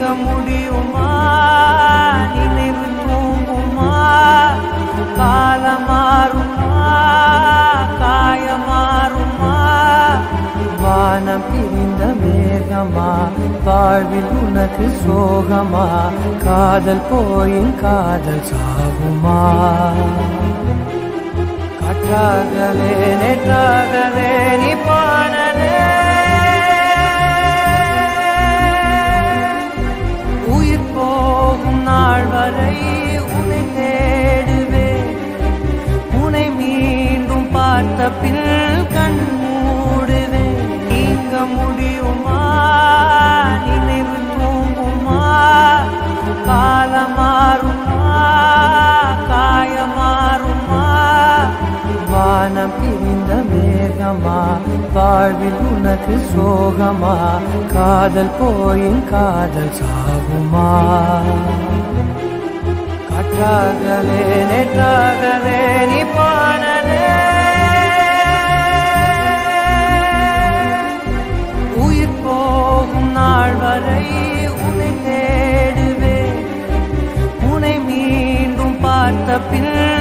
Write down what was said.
நீங்க முடியுமா நினைவு தூங்குமா காலம் மாறுமா காயமாறுமா வானம் பிரிந்த மேகமா வாழ்வில் உனக்கு சோகமா காதல் போயின் காதல் சாகுமா காற்றாகவே நேற்றாகவே நீ பாடலே உயிர் போகும் நாள் வரை உன்னை தேடுவேன் உன்னை மீண்டும் பார்த்த பின் கண் மூடுவேன் நீங்க முடியுமா நினைவு தூங்குமா காலம் மாறுமா காயமாறுமா வானம் பிரிந்த மேகமா வாழ்வில் உனக்கு சோகமா காதல் போயின் காதல் சாகுமா காற்றாகவே நேற்றாகவே நீ பாடலே உயிர் போகும் நாள் வரை உன்னை தேடுவேன் உன்னை மீண்டும் பார்த்த பின்